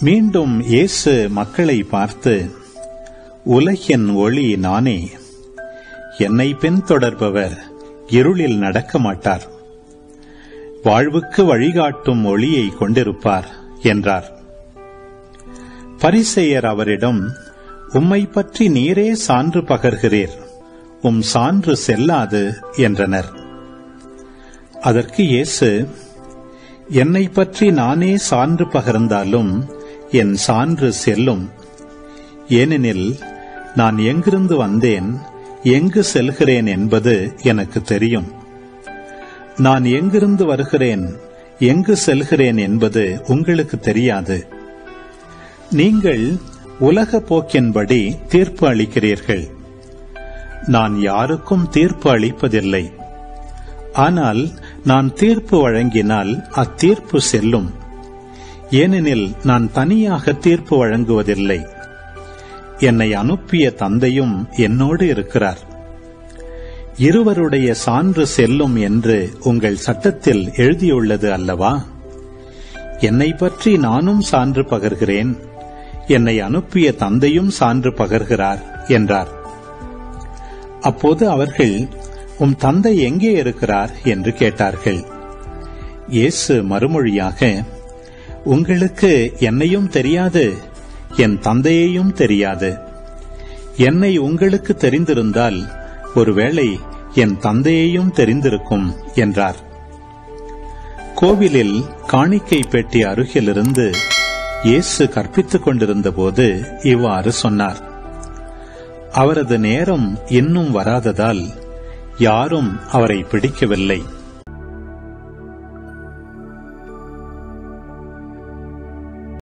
மீண்டும் இயேசு மக்களை பார்த்து உலகின் ஒளி நானே என்னை பின்தொடர்பவர் இருளில் நடக்க மாட்டார் வாழ்வுக்கு வழிகாட்டும் ஒளியை கொண்டிருப்பார் என்றார் பரிசெயர் அவரிடம் உம்மை பற்றி நீரே சான்று பகர்கிறீர் உம் சான்று செல்லாது என்றனர் அதற்கு இயேசு என்னை பற்றி நானே சான்று பகர்ந்தாலும் என் சான்று செல்லும் ஏனெனில் நான் எங்கிருந்து வந்தேன் எங்கு செல்கிறேன் என்பது எனக்கு தெரியும் நான் எங்கிருந்து வருகிறேன் எங்கு செல்கிறேன் என்பது உங்களுக்கு தெரியாது நீங்கள் உலக போக்கின்படி தீர்ப்பு அளிக்கிறீர்கள் நான் யாருக்கும் தீர்ப்பு அளிப்பதில்லை ஆனால் நான் தீர்ப்பு வழங்கினால் அத்தீர்ப்பு செல்லும் ஏனெனில் நான் தனியாக தீர்ப்பு வழங்குவதில்லை என்னை அனுப்பிய தந்தையும் என்னோடு இருக்கிறார் இருவருடைய சான்று செல்லும் என்று உங்கள் சட்டத்தில் எழுதியுள்ளது அல்லவா என்னை பற்றி நானும் சான்று பகர்கிறேன் என்னை அனுப்பிய தந்தையும் சான்று பகர்கிறார் என்றார் அப்போது அவர்கள் உம் தந்தை எங்கே இருக்கிறார் என்று கேட்டார்கள் இயேசு மறுமொழியாக உங்களுக்கு என்னையும் தெரியாது என் தந்தையையும் தெரியாது என்னை உங்களுக்கு தெரிந்திருந்தால் ஒருவேளை என் தந்தையையும் தெரிந்திருக்கும் என்றார் கோவிலில் காணிக்கை பெட்டி அருகிலிருந்து இயேசு கற்பித்துக் கொண்டிருந்த போது இவ்வாறு சொன்னார் அவரது நேரம் இன்னும் வராததால் யாரும் அவரை பிடிக்கவில்லை